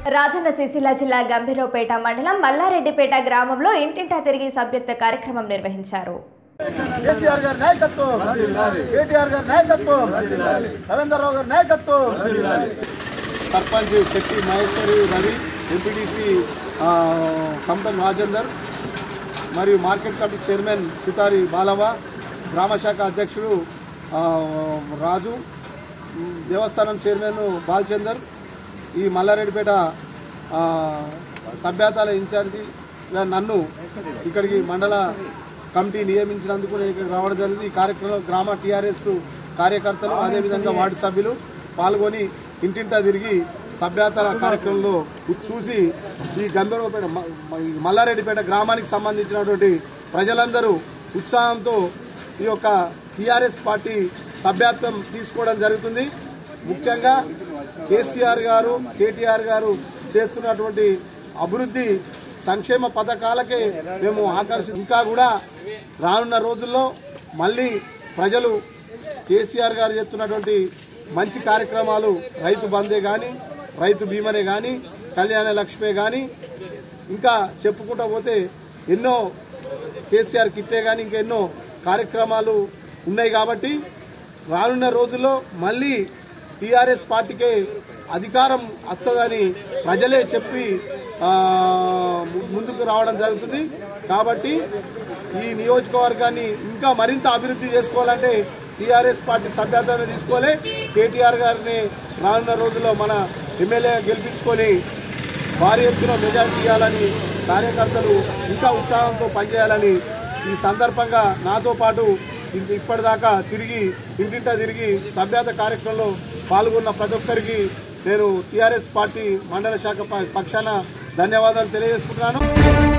రాజన్న సిరిసిల్ల జిల్లా గంభీరపేట మండలం మల్లారెడ్డిపేట గ్రామంలో ఇంటింటా తిరిగి సభ్యత్వ కార్యక్రమం నిర్వహించారు కేసీఆర్ గారి నాయకత్వం కేటీఆర్ గారి నాయకత్వం రవీంద్రరావు గారి నాయకత్వం సర్పంచ్ శక్తి మహేశ్వరి రవి ఎంపీటీసీ కంపెన్ రాజేందర్ మరియు మార్కెట్ కమిటీ చైర్మన్ సితారి బాలవ గ్రామ శాఖ అధ్యక్షుడు ఆ, రాజు ఉమ్, దేవస్థానం చైర్మన్ బాలచందర్ ఈ మల్లారెడ్డిపేట ఆ, సభ్యతాల ఇన్ఛార్జి నన్ను ఇక్కడికి మండల కమిటీ నియమించినందుకు నేను ఇక్కడికి రావడం జరిగింది ఈ కార్యక్రమంలో గ్రామ టీఆర్ఎస్ కార్యకర్తలు అదేవిధంగా వార్డు సభ్యులు పాల్గొని ఇంటింటా తిరిగి సభ్యతల కార్యక్రమంలో చూసి ఈ గంభీరపేట మ- మ- ఈ మల్లారెడ్డిపేట గ్రామానికి సంబంధించినటువంటి ప్రజలందరూ ఉత్సాహంతో ఈ యొక్క టీఆర్ఎస్ పార్టీ సభ్యత్వం తీసుకోవడం జరుగుతుంది ముఖ్యంగా కేసీఆర్ గారు కేటీఆర్ గారు చేస్తున్నటువంటి అభివృద్ధి సంక్షేమ పథకాలకే మేము ఆకర్షి ఇంకా కూడా రానున్న రోజుల్లో మళ్ళీ ప్రజలు కేసీఆర్ గారు చేస్తున్నటువంటి మంచి కార్యక్రమాలు రైతు బందే కానీ రైతు బీమానే కానీ కళ్యాణ లక్ష్మే కానీ ఇంకా చెప్పుకుంటా పోతే ఎన్నో కేసీఆర్ కిట్టే కానీ ఇంకా ఎన్నో కార్యక్రమాలు ఉన్నాయి కాబట్టి రానున్న రోజుల్లో మళ్ళీ టీఆర్ఎస్ పార్టీకే అధికారం వస్తుందని ప్రజలే చెప్పి ఆ, ము- ముందుకు రావడం జరుగుతుంది కాబట్టి ఈ నియోజకవర్గాన్ని ఇంకా మరింత అభివృద్ధి చేసుకోవాలంటే టీఆర్ఎస్ పార్టీ సభ్యత్వాన్ని తీసుకోవాలి కేటీఆర్ గారిని రానున్న రోజుల్లో మన ఎమ్మెల్యే గెలిపించుకొని భారీ ఎత్తున మెజార్టీ ఇవ్వాలని కార్యకర్తలు ఇంకా ఉత్సాహంతో పనిచేయాలని ఈ సందర్భంగా నాతో పాటు ఇంత ఇప్పటిదాకా తిరిగి ఇంటింటా తిరిగి సభ్యత కార్యక్రమంలో పాల్గొన్న ప్రతి ఒక్కరికి నేను టీఆర్ఎస్ పార్టీ మండల శాఖ ప- పక్షాన ధన్యవాదాలు తెలియజేసుకుంటున్నాను